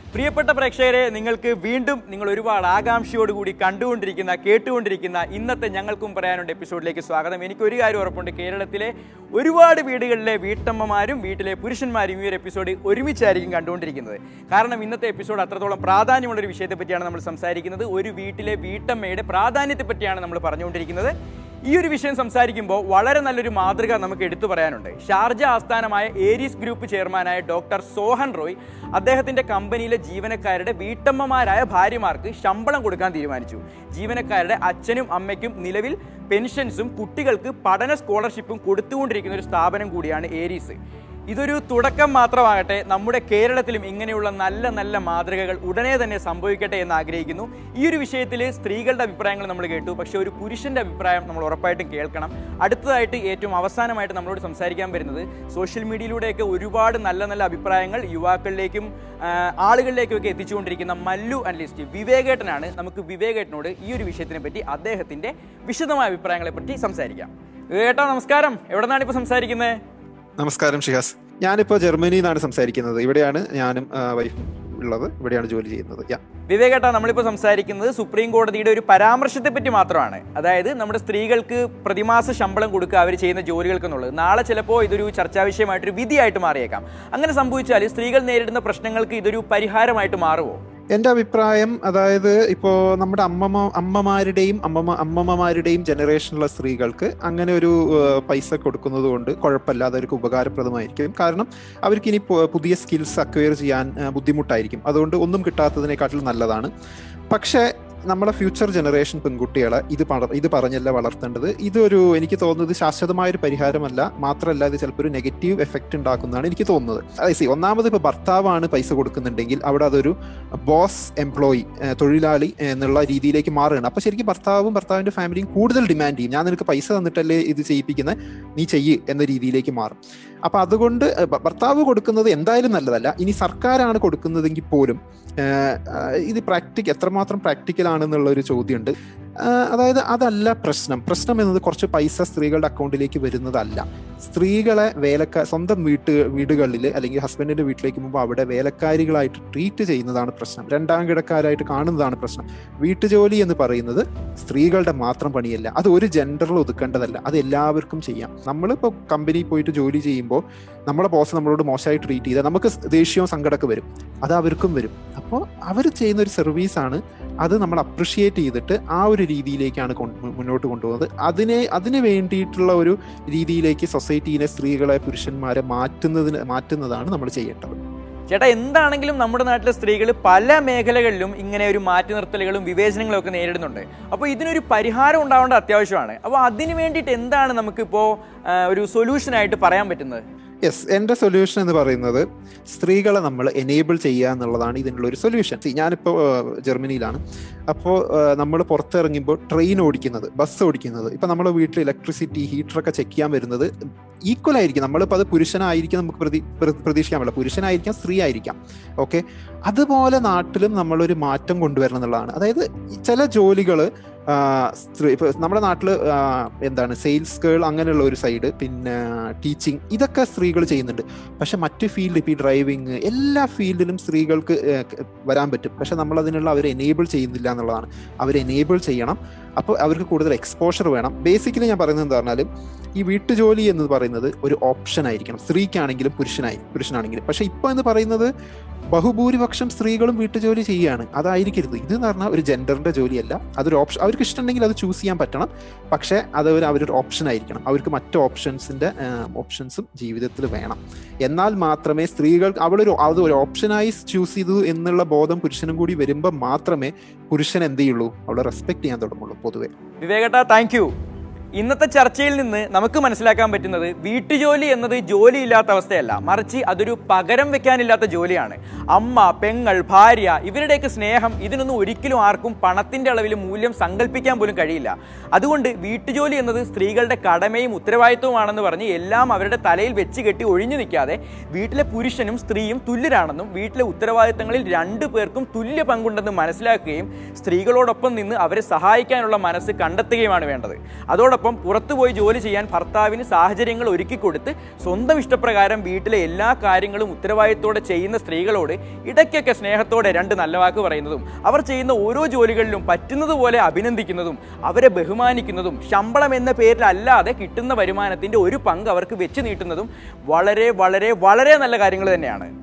പ്രിയപ്പെട്ട പ്രേക്ഷകരെ നിങ്ങൾക്ക് വീണ്ടും നിങ്ങൾ ഒരുപാട് ആകാംക്ഷയോടുകൂടി കണ്ടുകൊണ്ടിരിക്കുന്ന കേട്ടുകൊണ്ടിരിക്കുന്ന ഇന്നത്തെ ഞങ്ങൾക്കും പറയാനുണ്ട് എപ്പിസോഡിലേക്ക് സ്വാഗതം എനിക്ക് ഒരു കാര്യം ഉറപ്പുണ്ട് കേരളത്തിലെ ഒരുപാട് വീടുകളിലെ വീട്ടമ്മമാരും വീട്ടിലെ പുരുഷന്മാരും ഈ ഒരു എപ്പിസോഡ് ഒരുമിച്ചായിരിക്കും കണ്ടുകൊണ്ടിരിക്കുന്നത് കാരണം ഇന്നത്തെ എപ്പിസോഡ് അത്രത്തോളം പ്രാധാന്യമുള്ള ഒരു വിഷയത്തെ പറ്റിയാണ് നമ്മൾ സംസാരിക്കുന്നത് ഒരു വീട്ടിലെ വീട്ടമ്മയുടെ പ്രാധാന്യത്തെ പറ്റിയാണ് നമ്മൾ പറഞ്ഞുകൊണ്ടിരിക്കുന്നത് ഈ ഒരു വിഷയം സംസാരിക്കുമ്പോൾ വളരെ നല്ലൊരു മാതൃക നമുക്ക് എടുത്തു പറയാനുണ്ട് ഷാർജ ആസ്ഥാനമായ ഏരീസ് ഗ്രൂപ്പ് ചെയർമാനായ ഡോക്ടർ സോഹൻ റോയ് അദ്ദേഹത്തിന്റെ കമ്പനിയിലെ ജീവനക്കാരുടെ വീട്ടമ്മമാരായ ഭാര്യമാർക്ക് ശമ്പളം കൊടുക്കാൻ തീരുമാനിച്ചു ജീവനക്കാരുടെ അച്ഛനും അമ്മയ്ക്കും നിലവിൽ പെൻഷൻസും കുട്ടികൾക്ക് പഠന സ്കോളർഷിപ്പും കൊടുത്തുകൊണ്ടിരിക്കുന്ന ഒരു സ്ഥാപനം കൂടിയാണ് ഏരീസ് ഇതൊരു തുടക്കം മാത്രമാകട്ടെ നമ്മുടെ കേരളത്തിലും ഇങ്ങനെയുള്ള നല്ല നല്ല മാതൃകകൾ ഉടനെ തന്നെ സംഭവിക്കട്ടെ എന്ന് ആഗ്രഹിക്കുന്നു ഈ ഒരു വിഷയത്തിൽ സ്ത്രീകളുടെ അഭിപ്രായങ്ങൾ നമ്മൾ കേട്ടു പക്ഷെ ഒരു പുരുഷന്റെ അഭിപ്രായം നമ്മൾ ഉറപ്പായിട്ടും കേൾക്കണം അടുത്തതായിട്ട് ഏറ്റവും അവസാനമായിട്ട് നമ്മളോട് സംസാരിക്കാൻ വരുന്നത് സോഷ്യൽ മീഡിയയിലൂടെയൊക്കെ ഒരുപാട് നല്ല നല്ല അഭിപ്രായങ്ങൾ യുവാക്കളിലേക്കും ആ, ആളുകളിലേക്കും ഒക്കെ എത്തിച്ചുകൊണ്ടിരിക്കുന്ന മല്ലു അനലിസ്റ്റ് വിവേകേട്ടനാണ് നമുക്ക് വിവേകേട്ടനോട് ഈ ഒരു വിഷയത്തിനെ പറ്റി അദ്ദേഹത്തിന്റെ വിശദമായ അഭിപ്രായങ്ങളെ പറ്റി സംസാരിക്കാം വിവേകേട്ടാ നമസ്കാരം എവിടെ നിന്നാണ് ഇപ്പോൾ സംസാരിക്കുന്നത് നമസ്കാരം ഷിഹാസ് ഞാനിപ്പോ ജർമ്മനിയിൽ നിന്നാണ് സംസാരിക്കുന്നത് ഇവിടെയാണ് ഞാനും ആ, വൈഫും ഉള്ളത് ഇവിടെയാണ് ജോലി ചെയ്യുന്നത് യാ വിവേകേട്ടാ നമ്മളിപ്പോൾ സംസാരിക്കുന്നത് സുപ്രീം കോടതിയുടെ ഒരു പരാമർശത്തെ പറ്റി മാത്രമാണ് അതായത് നമ്മുടെ സ്ത്രീകൾക്ക് പ്രതിമാസ ശമ്പളം കൊടുക്കുക അവർ ചെയ്യുന്ന ജോലികൾക്ക് എന്നുള്ളത് നാളെ ചിലപ്പോൾ ഇതൊരു ചർച്ചാ വിഷയമായിട്ടൊരു വിധിയായിട്ട് മാറിയേക്കാം അങ്ങനെ സംഭവിച്ചാൽ സ്ത്രീകൾ നേരിടുന്ന പ്രശ്നങ്ങൾക്ക് ഇതൊരു പരിഹാരമായിട്ട് മാറുമോ എന്റെ അഭിപ്രായം അതായത് ഇപ്പോ നമ്മുടെ അമ്മമ്മ അമ്മമാരുടെയും അമ്മമ്മ അമ്മമ്മമാരുടെയും ജനറേഷനിലുള്ള സ്ത്രീകൾക്ക് അങ്ങനെ ഒരു ആ, പൈസ കൊടുക്കുന്നത് കൊണ്ട് കുഴപ്പമില്ല അതൊരു ഉപകാരപ്രദമായിരിക്കും കാരണം അവർക്ക് ഇനി പു- പുതിയ സ്കിൽസ് അക്വയർ ചെയ്യാൻ ആ, ബുദ്ധിമുട്ടായിരിക്കും അതുകൊണ്ട് ഒന്നും കിട്ടാത്തതിനെക്കാട്ടിലും നല്ലതാണ് പക്ഷേ നമ്മുടെ ഫ്യൂച്ചർ ജനറേഷൻ പെൺകുട്ടികളെ ഇത് പറ ഇത് പറഞ്ഞല്ല വളർത്തേണ്ടത് ഇതൊരു എനിക്ക് തോന്നുന്നത് ശാശ്വതമായ ഒരു പരിഹാരമല്ല മാത്രമല്ല ഇത് ചിലപ്പോൾ ഒരു നെഗറ്റീവ് എഫക്റ്റ് ഉണ്ടാക്കുന്നതാണ് എനിക്ക് തോന്നുന്നത് അതെ സി ഒന്നാമത് ഇപ്പോൾ ഭർത്താവാണ് പൈസ കൊടുക്കുന്നുണ്ടെങ്കിൽ അവിടെ അതൊരു ബോസ് എംപ്ലോയി തൊഴിലാളി എന്നുള്ള രീതിയിലേക്ക് മാറുകയാണ് അപ്പൊ ശരിക്കും ഭർത്താവും ഭർത്താവിന്റെ ഫാമിലിയും കൂടുതൽ ഡിമാൻഡ് ചെയ്യും ഞാൻ നിനക്ക് പൈസ തന്നിട്ടല്ലേ ഇത് ചെയ്യിപ്പിക്കുന്നത് നീ ചെയ്യ് എന്ന രീതിയിലേക്ക് മാറും അപ്പൊ അതുകൊണ്ട് ഏഹ്, ഭ- ഭർത്താവ് കൊടുക്കുന്നത് എന്തായാലും നല്ലതല്ല ഇനി സർക്കാരാണ് കൊടുക്കുന്നതെങ്കിൽ പോലും ഏഹ്, ആഹ്, ഇത് പ്രാക്ടിക് എത്രമാത്രം പ്രാക്ടിക്കൽ ആണെന്നുള്ള ഒരു ചോദ്യമുണ്ട് ആഹ്, അതായത് അതല്ല പ്രശ്നം പ്രശ്നം എന്നത് കുറച്ച് പൈസ സ്ത്രീകളുടെ അക്കൗണ്ടിലേക്ക് വരുന്നതല്ല സ്ത്രീകളെ വേലക്കാർ സ്വന്തം വീട്ട് വീടുകളിൽ അല്ലെങ്കിൽ ഹസ്ബൻഡിന്റെ വീട്ടിലേക്ക് പോകുമ്പോൾ അവിടെ വേലക്കാരികളായിട്ട് ട്രീറ്റ് ചെയ്യുന്നതാണ് പ്രശ്നം രണ്ടാം കിടക്കാരായിട്ട് കാണുന്നതാണ് പ്രശ്നം വീട്ടുജോലി എന്ന് പറയുന്നത് സ്ത്രീകളുടെ മാത്രം പണിയല്ല അത് ഒരു ജെൻഡറിൽ ഒതുക്കേണ്ടതല്ല അത് എല്ലാവർക്കും ചെയ്യാം നമ്മളിപ്പോൾ കമ്പനിയിൽ പോയിട്ട് ജോലി ചെയ്യുമ്പോൾ നമ്മളെ ബോസ് നമ്മളോട് മോശമായി ട്രീറ്റ് ചെയ്താൽ നമുക്ക് ദേഷ്യവും സങ്കടമൊക്കെ വരും അത് അവർക്കും വരും അപ്പോൾ അവർ ചെയ്യുന്ന ഒരു സർവീസാണ് അത് നമ്മൾ അപ്രിഷിയേറ്റ് ചെയ്തിട്ട് ആ ഒരു രീതിയിലേക്കാണ് കൊണ്ട് മുന്നോട്ട് കൊണ്ടുപോകുന്നത് അതിനെ അതിന് വേണ്ടിയിട്ടുള്ള ഒരു രീതിയിലേക്ക് സൊസൈറ്റിയിലെ സ്ത്രീകളെ പുരുഷന്മാരെ മാറ്റുന്നതിന് മാറ്റുന്നതാണ് നമ്മൾ ചെയ്യേണ്ടത് ചേട്ടാ എന്താണെങ്കിലും നമ്മുടെ നാട്ടിലെ സ്ത്രീകൾ പല മേഖലകളിലും ഇങ്ങനെ ഒരു മാറ്റി നിർത്തലുകളും വിവേചനങ്ങളും ഒക്കെ നേരിടുന്നുണ്ട് അപ്പോൾ ഇതിനൊരു പരിഹാരം ഉണ്ടാവേണ്ട അത്യാവശ്യമാണ് അപ്പോൾ അതിന് വേണ്ടിയിട്ട് എന്താണ് നമുക്കിപ്പോൾ ആ, ഒരു സൊല്യൂഷനായിട്ട് പറയാൻ പറ്റുന്നത് യെസ് എൻ്റെ സൊല്യൂഷൻ എന്ന് പറയുന്നത് സ്ത്രീകളെ നമ്മൾ എനേബിൾ ചെയ്യുക എന്നുള്ളതാണ് ഇതിനുള്ള ഒരു സൊല്യൂഷൻ ഞാനിപ്പോൾ ജർമ്മനിയിലാണ് അപ്പോൾ നമ്മൾ പുറത്തിറങ്ങുമ്പോൾ ട്രെയിൻ ഓടിക്കുന്നത് ബസ് ഓടിക്കുന്നത് ഇപ്പം നമ്മുടെ വീട്ടിൽ ഇലക്ട്രിസിറ്റി ഹീറ്ററൊക്കെ ചെക്ക് ചെയ്യാൻ വരുന്നത് ഈക്വൽ ആയിരിക്കും നമ്മളിപ്പോൾ അത് പുരുഷനായിരിക്കും നമുക്ക് പ്രതി പ്ര- പ്രതീക്ഷിക്കാൻ പറ്റില്ല പുരുഷനായിരിക്കാം സ്ത്രീ ആയിരിക്കാം ഓക്കെ അതുപോലെ നാട്ടിലും നമ്മളൊരു മാറ്റം കൊണ്ടുവരണം എന്നുള്ളതാണ് അതായത് ചില ജോലികൾ സ്ത്രീ ഇപ്പൊ നമ്മുടെ നാട്ടിൽ എന്താണ് സെയിൽസ് ഗേൾ അങ്ങനെയുള്ള ഒരു സൈഡ് പിന്നെ ടീച്ചിങ് ഇതൊക്കെ സ്ത്രീകൾ ചെയ്യുന്നുണ്ട് പക്ഷെ മറ്റ് ഫീൽഡ് ഇപ്പൊ ഈ ഡ്രൈവിങ് എല്ലാ ഫീൽഡിലും സ്ത്രീകൾക്ക് ഏഹ്, ക- വരാൻ പറ്റും പക്ഷെ നമ്മൾ അതിനുള്ള അവരെ എനേബിൾ ചെയ്യുന്നില്ല എന്നുള്ളതാണ് അവരെ എനേബിൾ ചെയ്യണം അപ്പോൾ അവർക്ക് കൂടുതൽ എക്സ്പോഷർ വേണം ബേസിക്കലി ഞാൻ പറയുന്നത് എന്താ പറഞ്ഞാൽ ഈ വീട്ടുജോലി എന്ന് പറയുന്നത് ഒരു ഓപ്ഷൻ ആയിരിക്കണം സ്ത്രീക്കാണെങ്കിലും പുരുഷനായി പുരുഷനാണെങ്കിലും പക്ഷെ ഇപ്പൊ എന്ന് പറയുന്നത് ബഹുഭൂരിപക്ഷം സ്ത്രീകളും വീട്ടുജോലി ചെയ്യുകയാണ് അതായിരിക്കരുത് ഇത് എന്ന് പറഞ്ഞാൽ ഒരു ജെൻഡറിന്റെ ജോലിയല്ല അതൊരു ഓപ്ഷൻ അവർക്ക് ഇഷ്ടമുണ്ടെങ്കിൽ അത് ചൂസ് ചെയ്യാൻ പറ്റണം പക്ഷെ അത് ഒരു അവരൊരു ഓപ്ഷൻ ആയിരിക്കണം അവർക്ക് മറ്റ് ഓപ്ഷൻസിന്റെ ഓപ്ഷൻസും ജീവിതത്തിൽ വേണം എന്നാൽ മാത്രമേ സ്ത്രീകൾ അവളൊരു അത് ഒരു ഓപ്ഷനായി ചൂസ് ചെയ്തു എന്നുള്ള ബോധം പുരുഷനും കൂടി വരുമ്പോൾ മാത്രമേ പുരുഷൻ എന്ത് ചെയ്യുള്ളൂ അവളെ റെസ്പെക്ട് ചെയ്യാൻ തുടങ്ങുള്ളൂ പൊതുവെ വിവേകേട്ടാ താങ്ക് യു ഇന്നത്തെ ചർച്ചയിൽ നിന്ന് നമുക്ക് മനസ്സിലാക്കാൻ പറ്റുന്നത് വീട്ടുജോലി എന്നത് ജോലിയില്ലാത്ത അവസ്ഥയല്ല മറിച്ച് അതൊരു പകരം വെക്കാനില്ലാത്ത ജോലിയാണ് അമ്മ പെങ്ങൾ ഭാര്യ ഇവരുടെയൊക്കെ സ്നേഹം ഇതിനൊന്നും ഒരിക്കലും ആർക്കും പണത്തിന്റെ അളവിൽ മൂല്യം സങ്കല്പിക്കാൻ പോലും കഴിയില്ല അതുകൊണ്ട് വീട്ടുജോലി എന്നത് സ്ത്രീകളുടെ കടമയും ഉത്തരവാദിത്വമാണെന്ന് പറഞ്ഞ് എല്ലാം അവരുടെ തലയിൽ വെച്ച് കെട്ടി ഒഴിഞ്ഞു നിൽക്കാതെ വീട്ടിലെ പുരുഷനും സ്ത്രീയും തുല്യരാണെന്നും വീട്ടിലെ ഉത്തരവാദിത്തങ്ങളിൽ രണ്ടു പേർക്കും തുല്യ പങ്കുണ്ടെന്ന് മനസ്സിലാക്കുകയും സ്ത്രീകളോടൊപ്പം നിന്ന് അവരെ സഹായിക്കാനുള്ള മനസ്സ് കണ്ടെത്തുകയുമാണ് വേണ്ടത് അതോടൊപ്പം അതോടൊപ്പം പുറത്തു പോയി ജോലി ചെയ്യാൻ ഭർത്താവിന് സാഹചര്യങ്ങൾ ഒരുക്കി കൊടുത്ത് സ്വന്തം ഇഷ്ടപ്രകാരം വീട്ടിലെ എല്ലാ കാര്യങ്ങളും ഉത്തരവാദിത്തോടെ ചെയ്യുന്ന സ്ത്രീകളോട് ഇടയ്ക്കൊക്കെ സ്നേഹത്തോടെ രണ്ട് നല്ല വാക്ക് പറയുന്നതും അവർ ചെയ്യുന്ന ഓരോ ജോലികളിലും പറ്റുന്നത് പോലെ അഭിനന്ദിക്കുന്നതും അവരെ ബഹുമാനിക്കുന്നതും ശമ്പളം എന്ന പേരിലല്ലാതെ കിട്ടുന്ന വരുമാനത്തിന്റെ ഒരു പങ്ക് അവർക്ക് വെച്ച് നീട്ടുന്നതും വളരെ വളരെ വളരെ നല്ല കാര്യങ്ങൾ തന്നെയാണ്